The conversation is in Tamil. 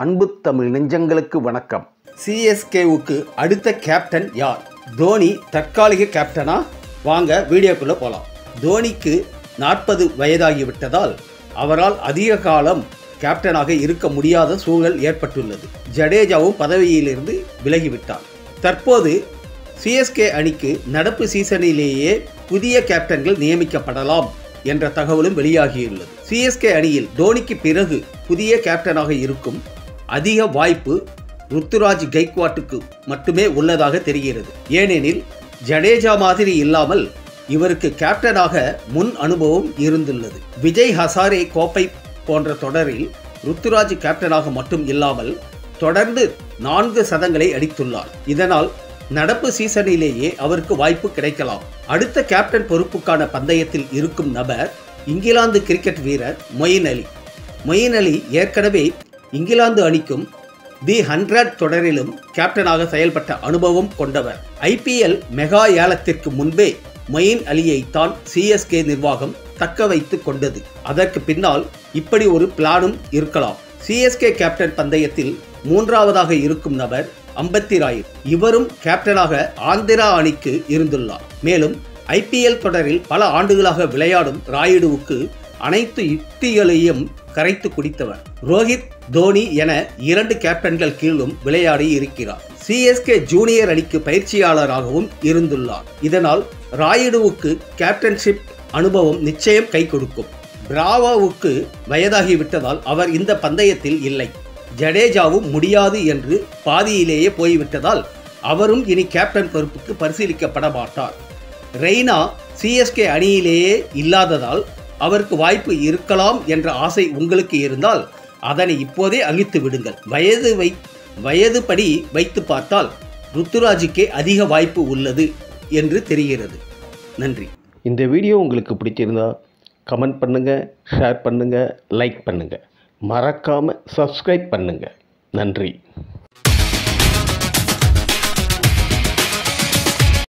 அன்பு தமிழ் நெஞ்சங்களுக்கு வணக்கம் சிஎஸ்கேவுக்கு அடுத்த கேப்டன் யார் தோனி தற்காலிக கேப்டனா வாங்க வீடியோக்குள்ளே போகலாம் தோனிக்கு நாற்பது வயதாகிவிட்டதால் அவரால் அதிக காலம் கேப்டனாக இருக்க முடியாத சூழல் ஏற்பட்டுள்ளது ஜடேஜாவும் பதவியிலிருந்து விலகிவிட்டார் தற்போது சிஎஸ்கே அணிக்கு நடப்பு சீசனிலேயே புதிய கேப்டன்கள் நியமிக்கப்படலாம் என்ற தகவலும் வெளியாகியுள்ளது சிஎஸ்கே அணியில் தோனிக்கு பிறகு புதிய கேப்டனாக இருக்கும் அதிக வாய்ப்பு ருத்துராஜ் கைக்வாட்டுக்கு மட்டுமே உள்ளதாக தெரிகிறது ஏனெனில் ஜடேஜா மாதிரி இல்லாமல் இவருக்கு கேப்டனாக முன் அனுபவம் இருந்துள்ளது விஜய் ஹசாரே கோப்பை போன்ற தொடரில் ருத்துராஜ் கேப்டனாக மட்டும் இல்லாமல் தொடர்ந்து நான்கு சதங்களை அடித்துள்ளார் இதனால் நடப்பு சீசனிலேயே அவருக்கு வாய்ப்பு கிடைக்கலாம் அடுத்த கேப்டன் பொறுப்புக்கான பந்தயத்தில் இருக்கும் நபர் இங்கிலாந்து கிரிக்கெட் வீரர் மொயின் அலி மொயின் அலி ஏற்கனவே இங்கிலாந்து அணிக்கும் தி ஹண்ட்ரட் தொடரிலும் கேப்டனாக செயல்பட்ட அனுபவம் கொண்டவர் ஐபிஎல் மெகா ஏலத்திற்கு முன்பே மொயின் அலியை தான் சிஎஸ்கே நிர்வாகம் தக்க வைத்து கொண்டது அதற்கு பின்னால் இப்படி ஒரு பிளானும் இருக்கலாம் சிஎஸ்கே கேப்டன் பந்தயத்தில் மூன்றாவதாக இருக்கும் நபர் அம்பத்தி ராய் இவரும் கேப்டனாக ஆந்திரா அணிக்கு இருந்துள்ளார் மேலும் ஐபிஎல் தொடரில் பல ஆண்டுகளாக விளையாடும் ராயுடுவுக்கு அனைத்து யுக்திகளையும் கரைத்து குடித்தவர் ரோஹித் தோனி என இரண்டு கேப்டன்கள் கீழும் விளையாடி இருக்கிறார் சிஎஸ்கே ஜூனியர் அணிக்கு பயிற்சியாளராகவும் இருந்துள்ளார் இதனால் ராயுடுவுக்கு கேப்டன்ஷிப் அனுபவம் நிச்சயம் கை கொடுக்கும் பிராவோவுக்கு வயதாகிவிட்டதால் அவர் இந்த பந்தயத்தில் இல்லை ஜடேஜாவும் முடியாது என்று பாதியிலேயே போய்விட்டதால் அவரும் இனி கேப்டன் பொறுப்புக்கு பரிசீலிக்கப்பட மாட்டார் ரெய்னா சிஎஸ்கே அணியிலேயே இல்லாததால் அவருக்கு வாய்ப்பு இருக்கலாம் என்ற ஆசை உங்களுக்கு இருந்தால் அதனை இப்போதே அழித்து விடுங்கள் வயது வை வயதுபடி வைத்து பார்த்தால் ருத்துராஜுக்கே அதிக வாய்ப்பு உள்ளது என்று தெரிகிறது நன்றி இந்த வீடியோ உங்களுக்கு பிடிச்சிருந்தா கமெண்ட் பண்ணுங்கள் ஷேர் பண்ணுங்கள் லைக் பண்ணுங்கள் மறக்காமல் சப்ஸ்கிரைப் பண்ணுங்கள் நன்றி